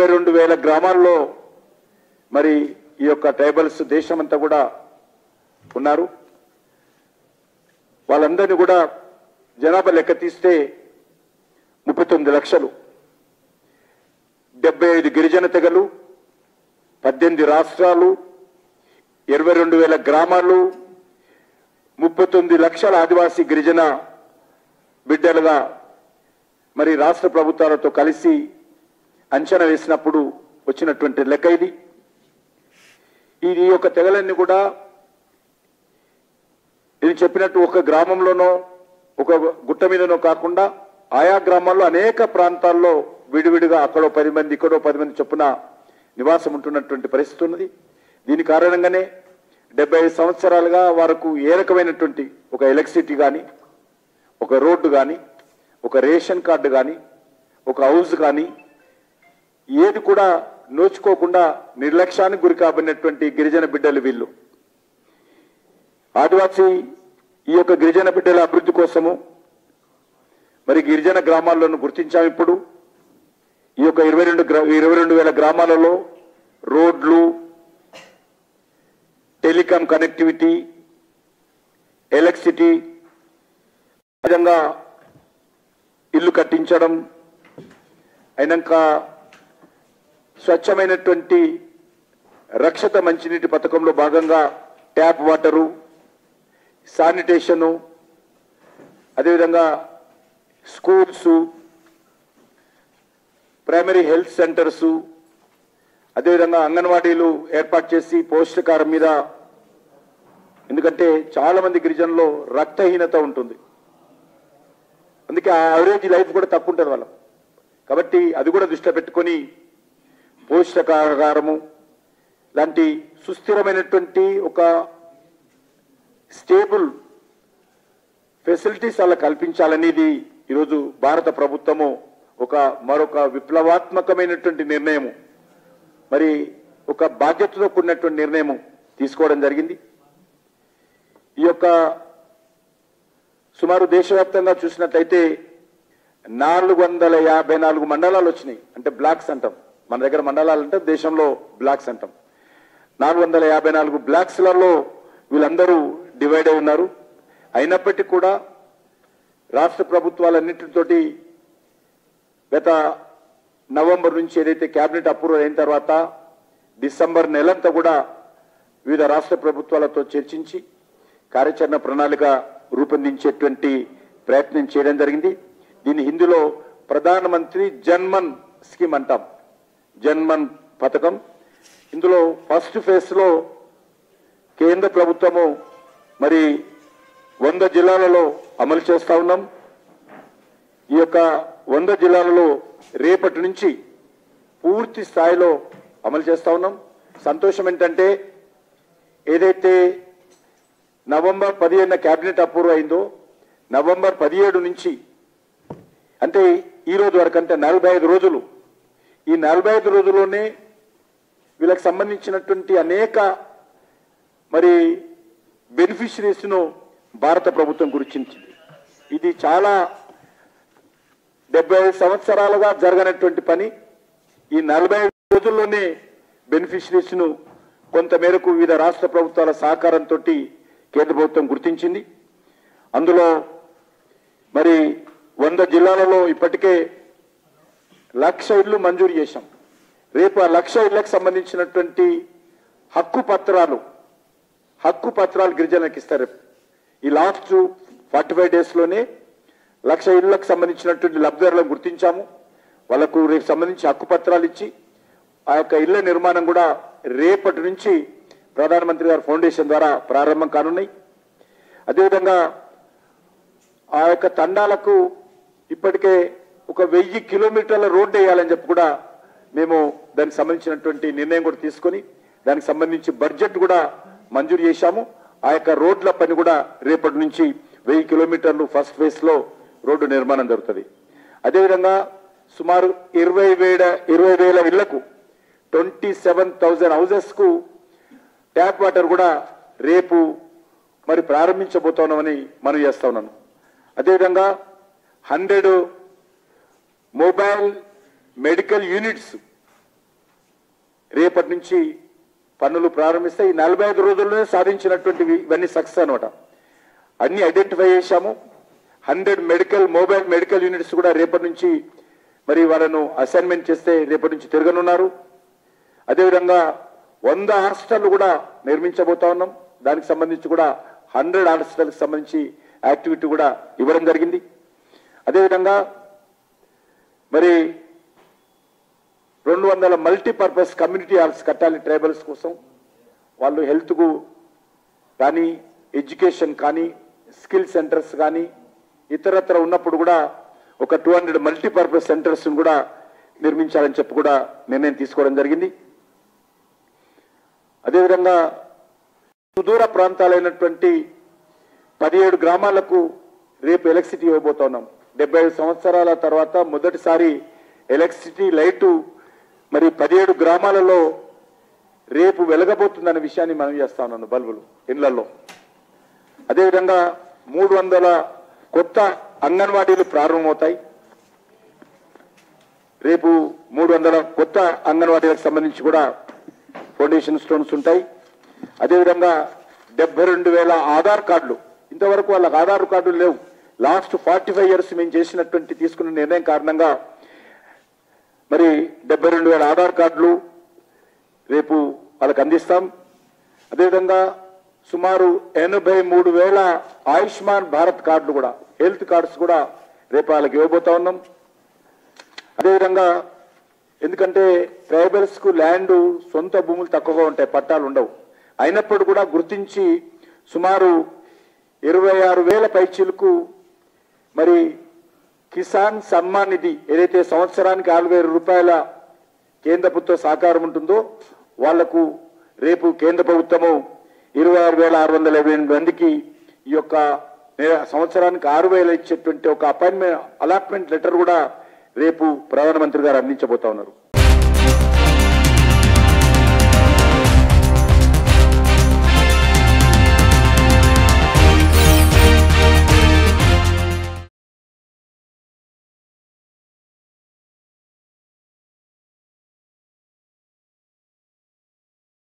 ఇరవై రెండు వేల గ్రామాల్లో మరి ఈ యొక్క ట్రైబల్స్ దేశమంతా కూడా ఉన్నారు వాళ్ళందరినీ కూడా జనాభా లెక్క తీస్తే ముప్పై తొమ్మిది లక్షలు డెబ్బై ఐదు గిరిజన తెగలు పద్దెనిమిది రాష్ట్రాలు ఇరవై రెండు వేల గ్రామాలు ముప్పై తొమ్మిది లక్షల ఆదివాసీ గిరిజన బిడ్డలుగా మరి రాష్ట్ర ప్రభుత్వాలతో కలిసి అంచనా వేసినప్పుడు వచ్చినటువంటి లెక్క ఇది ఇది యొక్క తెగలన్నీ కూడా ఇది చెప్పినట్టు ఒక గ్రామంలోనో ఒక గుట్ట మీదనో కాకుండా ఆయా గ్రామాల్లో అనేక ప్రాంతాల్లో విడివిడిగా అక్కడో పది మంది ఇక్కడో పది మంది చొప్పున నివాసం ఉంటున్నటువంటి పరిస్థితి ఉన్నది దీని కారణంగానే డెబ్బై ఐదు సంవత్సరాలుగా వారికి ఏ రకమైనటువంటి ఒక ఎలక్ట్రిసిటీ కానీ ఒక రోడ్డు కానీ ఒక రేషన్ కార్డు కానీ ఒక హౌస్ కానీ ఏది కూడా నోచుకోకుండా నిర్లక్ష్యానికి గురి కాబడినటువంటి గిరిజన బిడ్డలు వీళ్ళు ఆదివాసీ ఈ యొక్క గిరిజన బిడ్డల అభివృద్ధి కోసము మరి గిరిజన గ్రామాలను గుర్తించాం ఇప్పుడు ఈ యొక్క ఇరవై రెండు ఇరవై రెండు వేల గ్రామాలలో రోడ్లు టెలికాం కనెక్టివిటీ ఎలక్ట్రిసిటీ విధంగా ఇల్లు కట్టించడం అయినాక స్వచ్ఛమైనటువంటి రక్షిత మంచినీటి పథకంలో భాగంగా ట్యాప్ వాటరు శానిటేషను అదేవిధంగా స్కూల్స్ ప్రైమరీ హెల్త్ సెంటర్స్ అదేవిధంగా అంగన్వాడీలు ఏర్పాటు చేసి పౌష్టికారం మీద ఎందుకంటే చాలా మంది గిరిజనుల్లో రక్తహీనత ఉంటుంది అందుకే ఆ అవరేజ్ లైఫ్ కూడా తక్కువ ఉంటుంది వాళ్ళం కాబట్టి అది కూడా దృష్టిలో పెట్టుకొని పోషకాహారము లాంటి సుస్థిరమైనటువంటి ఒక స్టేబుల్ ఫెసిలిటీస్ అలా కల్పించాలనేది ఈరోజు భారత ప్రభుత్వము ఒక మరొక విప్లవాత్మకమైనటువంటి నిర్ణయము మరి ఒక బాధ్యతతో కూడినటువంటి నిర్ణయం తీసుకోవడం జరిగింది ఈ యొక్క సుమారు దేశవ్యాప్తంగా చూసినట్లయితే నాలుగు వందల యాభై నాలుగు మండలాలు వచ్చినాయి అంటే బ్లాక్స్ అంటాం మన దగ్గర మండలాలు అంటే దేశంలో బ్లాక్స్ అంటాం నాలుగు వందల యాభై నాలుగు బ్లాక్స్లలో వీళ్ళందరూ డివైడ్ అయి ఉన్నారు అయినప్పటికీ కూడా రాష్ట్ర ప్రభుత్వాలన్నింటితోటి గత నవంబర్ నుంచి ఏదైతే కేబినెట్ అప్రూవల్ అయిన తర్వాత డిసెంబర్ నెలంతా కూడా వివిధ రాష్ట్ర ప్రభుత్వాలతో చర్చించి కార్యాచరణ ప్రణాళిక రూపొందించేటువంటి ప్రయత్నం చేయడం జరిగింది దీని హిందీలో ప్రధానమంత్రి జన్మన్ స్కీమ్ అంటాం జన్మన్ పథకం ఇందులో ఫస్ట్ ఫేజ్లో కేంద్ర ప్రభుత్వము మరి వంద జిల్లాలలో అమలు చేస్తా ఉన్నాం ఈ యొక్క వంద జిల్లాలలో రేపటి నుంచి పూర్తి స్థాయిలో అమలు చేస్తా ఉన్నాం సంతోషం ఏంటంటే ఏదైతే నవంబర్ పదిహేనున కేబినెట్ అప్రూవ్ అయిందో నవంబర్ పదిహేడు నుంచి అంటే ఈ రోజు వరకు అంటే నలభై ఐదు రోజులు ఈ నలభై ఐదు రోజుల్లోనే వీళ్ళకి సంబంధించినటువంటి అనేక మరి బెనిఫిషరీస్ను భారత ప్రభుత్వం గుర్తించింది ఇది చాలా డెబ్బై ఐదు సంవత్సరాలుగా జరగనటువంటి పని ఈ నలభై ఐదు రోజుల్లోనే బెనిఫిషరీస్ను కొంత మేరకు వివిధ రాష్ట్ర ప్రభుత్వాల సహకారంతో కేంద్ర ప్రభుత్వం గుర్తించింది అందులో మరి వంద జిల్లాలలో ఇప్పటికే లక్ష ఇళ్లు మంజూరు చేశాం రేపు ఆ లక్ష ఇళ్లకు సంబంధించినటువంటి హక్కు పత్రాలు హక్కు పత్రాలు గిరిజనులకు ఇస్తారు ఈ లాస్ట్ ఫార్టీ ఫైవ్ డేస్లోనే లక్ష ఇళ్లకు సంబంధించినటువంటి లబ్ధిదారులను గుర్తించాము వాళ్ళకు రేపు సంబంధించి హక్కు పత్రాలు ఇచ్చి ఆ యొక్క ఇళ్ల నిర్మాణం కూడా రేపటి నుంచి ప్రధానమంత్రి గారి ఫౌండేషన్ ద్వారా ప్రారంభం కానున్నాయి అదేవిధంగా ఆ యొక్క తండాలకు ఇప్పటికే ఒక వెయ్యి కిలోమీటర్ల రోడ్డు వేయాలని చెప్పి కూడా మేము దానికి సంబంధించినటువంటి నిర్ణయం కూడా తీసుకొని దానికి సంబంధించి బడ్జెట్ కూడా మంజూరు చేశాము ఆ యొక్క రోడ్ల పని కూడా రేపటి నుంచి వెయ్యి కిలోమీటర్లు ఫస్ట్ ఫేజ్ లో రోడ్డు నిర్మాణం జరుగుతుంది అదేవిధంగా సుమారు ఇరవై వేల ఇరవై వేల ఇళ్లకు ట్వంటీ సెవెన్ థౌజండ్ హౌసెస్ కు ట్యాప్ వాటర్ కూడా రేపు మరి ప్రారంభించబోతున్నామని మనం చేస్తా ఉన్నాను అదేవిధంగా హండ్రెడ్ మొబైల్ మెడికల్ యూనిట్స్ రేపటి నుంచి పనులు ప్రారంభిస్తే ఈ నలభై ఐదు రోజుల్లోనే సాధించినటువంటివి ఇవన్నీ సక్సెస్ అనమాట అన్ని ఐడెంటిఫై చేశాము hundred medical mobile medical units కూడా రేపటి నుంచి మరి వాళ్ళను అసైన్మెంట్ చేస్తే రేపటి నుంచి తిరగనున్నారు అదేవిధంగా వంద హాస్టల్ కూడా నిర్మించబోతా ఉన్నాం దానికి సంబంధించి కూడా హండ్రెడ్ హాస్టల్కి సంబంధించి యాక్టివిటీ కూడా ఇవ్వడం జరిగింది అదేవిధంగా మరి రెండు వందల మల్టీపర్పస్ కమ్యూనిటీ హాల్స్ కట్టాలి ట్రైబల్స్ కోసం వాళ్ళు హెల్త్కు కానీ ఎడ్యుకేషన్ కానీ స్కిల్ సెంటర్స్ కానీ ఇతరత్ర ఉన్నప్పుడు కూడా ఒక టూ హండ్రెడ్ మల్టీపర్పస్ సెంటర్స్ కూడా నిర్మించాలని చెప్పి కూడా నిర్ణయం తీసుకోవడం జరిగింది అదేవిధంగా సుదూర ప్రాంతాలైనటువంటి పదిహేడు గ్రామాలకు రేపు ఎలక్ట్రిసిటీ ఇవ్వబోతా ఉన్నాం డెబ్బై ఐదు సంవత్సరాల తర్వాత మొదటిసారి ఎలక్ట్రిసిటీ లైటు మరి పదిహేడు గ్రామాలలో రేపు వెలగబోతుందనే విషయాన్ని మనం చేస్తా ఉన్నాను బల్బులు ఇళ్లలో అదేవిధంగా మూడు వందల కొత్త అంగన్వాడీలు ప్రారంభమవుతాయి రేపు మూడు వందల కొత్త అంగన్వాడీలకు సంబంధించి కూడా ఫౌండేషన్ స్టోన్స్ ఉంటాయి అదేవిధంగా డెబ్బై రెండు వేల ఆధార్ కార్డులు ఇంతవరకు వాళ్ళకి ఆధార్ కార్డులు లేవు లాస్ట్ ఫార్టీ ఫైవ్ ఇయర్స్ మేము చేసినటువంటి తీసుకున్న నిర్ణయం కారణంగా మరి డెబ్బై రెండు వేల ఆధార్ కార్డులు రేపు వాళ్ళకి అందిస్తాం అదేవిధంగా సుమారు ఎనభై మూడు వేల ఆయుష్మాన్ భారత్ కార్డులు కూడా హెల్త్ కార్డ్స్ కూడా రేపు వాళ్ళకి ఇవ్వబోతా ఉన్నాం అదేవిధంగా ఎందుకంటే ట్రైబల్స్ కు ల్యాండ్ సొంత భూములు తక్కువగా ఉంటాయి పట్టాలు ఉండవు అయినప్పుడు కూడా గుర్తించి సుమారు ఇరవై ఆరు వేల పైచీలకు మరి కిసాన్ సమ్మాన్ నిధి ఏదైతే సంవత్సరానికి ఆరు వేల రూపాయల కేంద్ర ప్రభుత్వ సహకారం ఉంటుందో వాళ్లకు రేపు కేంద్ర ప్రభుత్వము ఇరవై ఆరు వేల ఆరు వందల ఇరవై ఎనిమిది మందికి ఈ యొక్క నే- సంవత్సరానికి ఆరు వేలు ఇచ్చేటువంటి ఒక అపాయింట్మెంట్ అలాట్మెంట్ లెటర్ కూడా రేపు ప్రధానమంత్రి గారు అందించబోతా ఉన్నారు